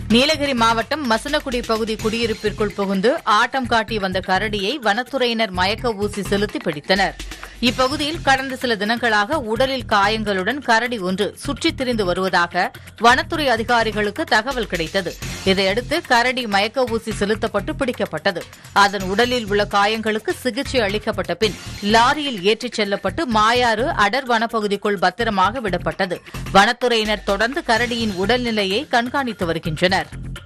நீலகிரி மாவட்டம் மசனக்குடி பகுதி குடியிருப்பிற்குள் புகுந்து ஆட்டம் காட்டி வந்த கரடியை வனத்துறையினர் மயக்க ஊசி செலுத்தி பிடித்தனர் இப்பகுதியில் கடந்த சில தினங்களாக உடலில் காயங்களுடன் கரடி ஒன்று சுற்றித் திரிந்து வருவதாக வனத்துறை அதிகாரிகளுக்கு தகவல் கிடைத்தது இதையடுத்து கரடி மயக்க ஊசி செலுத்தப்பட்டு பிடிக்கப்பட்டது அதன் உடலில் உள்ள காயங்களுக்கு சிகிச்சை அளிக்கப்பட்ட பின் லாரியில் ஏற்றிச் செல்லப்பட்டு மாயாறு அடர் வனப்பகுதிக்குள் பத்திரமாக விடப்பட்டது வனத்துறையினர் தொடர்ந்து கரடியின் உடல்நிலையை கண்காணித்து வருகின்றனர்